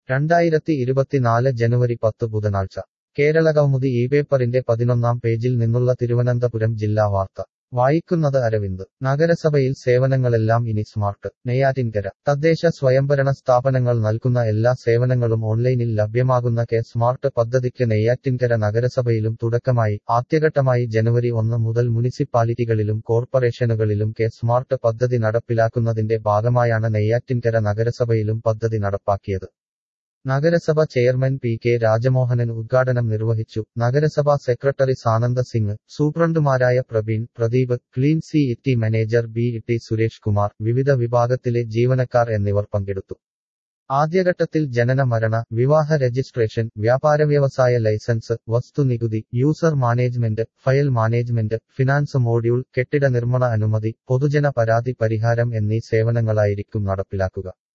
രണ്ടായിരത്തി ഇരുപത്തിനാല് ജനുവരി പത്ത് ബുധനാഴ്ച കേരളകൗമുദി ഈ പേപ്പറിന്റെ പതിനൊന്നാം പേജിൽ നിന്നുള്ള തിരുവനന്തപുരം ജില്ലാ വാർത്ത വായിക്കുന്നത് അരവിന്ദ് നഗരസഭയിൽ സേവനങ്ങളെല്ലാം ഇനി സ്മാർട്ട് നെയ്യാറ്റിൻകര തദ്ദേശ സ്വയംഭരണ സ്ഥാപനങ്ങൾ നൽകുന്ന എല്ലാ സേവനങ്ങളും ഓൺലൈനിൽ ലഭ്യമാകുന്ന കെ സ്മാർട്ട് പദ്ധതിക്ക് നെയ്യാറ്റിൻകര നഗരസഭയിലും തുടക്കമായി ആദ്യഘട്ടമായി ജനുവരി ഒന്ന് മുതൽ മുനിസിപ്പാലിറ്റികളിലും കോർപ്പറേഷനുകളിലും കെ സ്മാർട്ട് പദ്ധതി നടപ്പിലാക്കുന്നതിന്റെ ഭാഗമായാണ് നെയ്യാറ്റിൻകര നഗരസഭയിലും പദ്ധതി നടപ്പാക്കിയത് നഗരസഭ ചെയർമാൻ പി കെ രാജമോഹനൻ ഉദ്ഘാടനം നിർവഹിച്ചു നഗരസഭാ സെക്രട്ടറി സാനന്ദ സിംഗ് സൂപ്രണ്ടുമാരായ Praveen Pradeep clean city manager B ഇട്ടി സുരേഷ് കുമാർ വിവിധ വിഭാഗത്തിലെ ജീവനക്കാർ എന്നിവർ പങ്കെടുത്തു ആദ്യഘട്ടത്തിൽ ജനന മരണ വിവാഹ രജിസ്ട്രേഷൻ വ്യാപാര വ്യവസായ ലൈസൻസ് വസ്തുനികുതി user management file management finance module കെട്ടിട നിർമ്മാണ അനുമതി പൊതുജന പരാതി പരിഹാരം എന്നീ സേവനങ്ങളായിരിക്കും നടപ്പിലാക്കുക